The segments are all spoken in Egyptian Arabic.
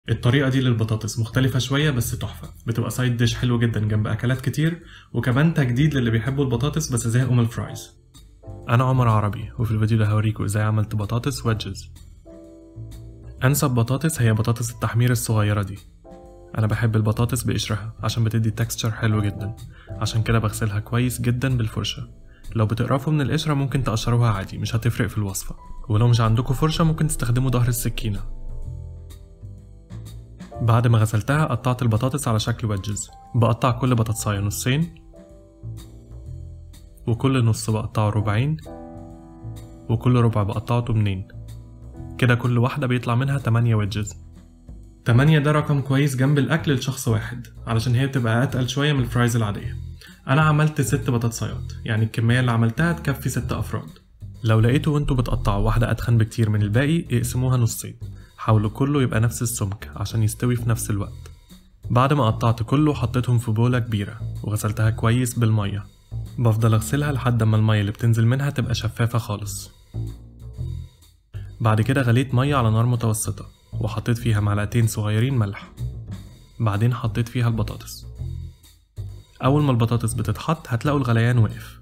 الطريقة دي للبطاطس مختلفة شوية بس تحفة بتبقى سايد ديش حلو جدا جنب أكلات كتير وكمان تجديد للي بيحبوا البطاطس بس زهقوا من الفرايز أنا عمر عربي وفي الفيديو ده هوريكم إزاي عملت بطاطس ويدجز أنسب بطاطس هي بطاطس التحمير الصغيرة دي أنا بحب البطاطس بقشرها عشان بتدي تكستشر حلو جدا عشان كده بغسلها كويس جدا بالفرشة لو بتقرفوا من القشرة ممكن تقشروها عادي مش هتفرق في الوصفة ولو مش عندكم فرشة ممكن تستخدموا ظهر السكينة بعد ما غسلتها قطعت البطاطس على شكل ويدجز بقطع كل بطاطساية نصين وكل نص بقطعه ربعين وكل ربع بقطعه تمنين كده كل واحدة بيطلع منها 8 ويدجز 8 ده رقم كويس جنب الأكل لشخص واحد علشان هي بتبقى أتقل شوية من الفرايز العادية أنا عملت ست بطاطسايات يعني الكمية اللي عملتها تكفي ست أفراد لو لقيتوا وانتوا بتقطعوا واحدة أتخن بكتير من الباقي اقسموها نصين حاولوا كله يبقى نفس السمك عشان يستوي في نفس الوقت بعد ما قطعت كله حطيتهم في بولة كبيرة وغسلتها كويس بالمية بفضل اغسلها لحد ما المية اللي بتنزل منها تبقى شفافة خالص بعد كده غليت مية على نار متوسطة وحطيت فيها معلقتين صغيرين ملح بعدين حطيت فيها البطاطس أول ما البطاطس بتتحط هتلاقوا الغليان وقف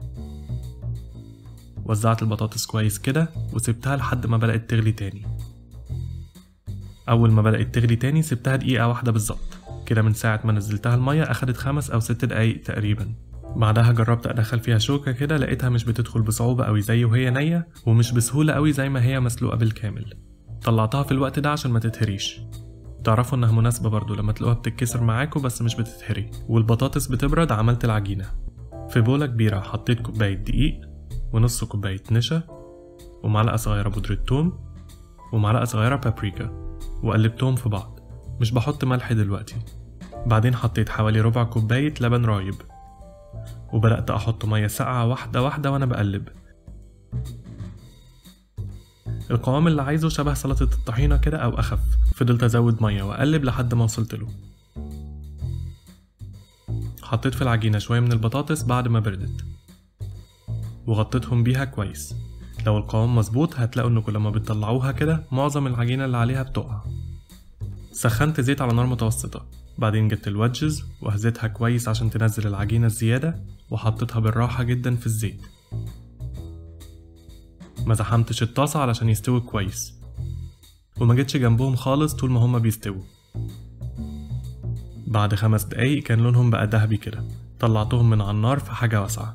وزعت البطاطس كويس كده وسبتها لحد ما بدأت تغلي تاني أول ما بدأت تغلي تاني سبتها دقيقة واحدة بالظبط كده من ساعة ما نزلتها المية أخدت خمس أو ست دقايق تقريبا بعدها جربت أدخل فيها شوكة كده لقيتها مش بتدخل بصعوبة أوي زي وهي نية ومش بسهولة أوي زي ما هي مسلوقة بالكامل طلعتها في الوقت ده عشان ما تتهريش تعرفوا انها مناسبة برضو لما تلاقوها بتتكسر معاكوا بس مش بتتهري والبطاطس بتبرد عملت العجينة في بولة كبيرة حطيت كوباية دقيق ونص كوباية نشا ومعلقة صغيرة بودرة توم ومعلقة صغيرة بابريكا وقلبتهم في بعض مش بحط ملح دلوقتي بعدين حطيت حوالي ربع كوباية لبن رايب وبدأت أحط مية ساقعة واحدة واحدة وأنا بقلب القوام اللي عايزه شبه سلطة الطحينة كده أو أخف فضلت أزود مية وأقلب لحد ما وصلت له حطيت في العجينة شوية من البطاطس بعد ما بردت وغطيتهم بيها كويس لو القوام مظبوط هتلاقوا انكم لما بتطلعوها كده معظم العجينة اللي عليها بتقع سخنت زيت على نار متوسطة بعدين جبت الوجز وهزيتها كويس عشان تنزل العجينة الزيادة وحطيتها بالراحة جدا في الزيت ما زحمتش الطاسة علشان يستوي كويس وما جيتش جنبهم خالص طول ما هما بيستووا بعد خمس دقايق كان لونهم بقى دهبي كده طلعتهم من على النار في حاجة واسعة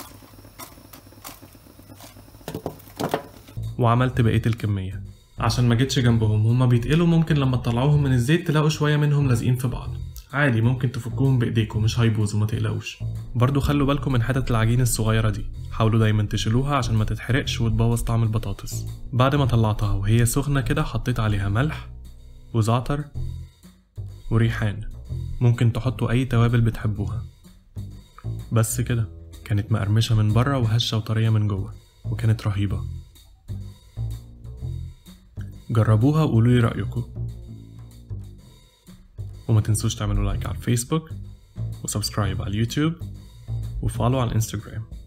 وعملت بقية الكمية عشان ما جيتش جنبهم هما بيتقلوا ممكن لما تطلعوهم من الزيت تلاقوا شوية منهم لازقين في بعض عادي ممكن تفكوهم بايديكم مش هيبوظوا ما تقلقوش برضو خلوا بالكم من حتت العجين الصغيرة دي حاولوا دايما تشيلوها عشان ما تتحرقش وتبوظ طعم البطاطس بعد ما طلعتها وهي سخنة كده حطيت عليها ملح وزعتر وريحان ممكن تحطوا اي توابل بتحبوها بس كده كانت مقرمشة من بره وهشة وطرية من جوه وكانت رهيبة جربوها وقولوا لي رأيكم وما تنسوش تعملوا لايك على الفيسبوك وسبسكرايب على اليوتيوب وفولو على الانستجرام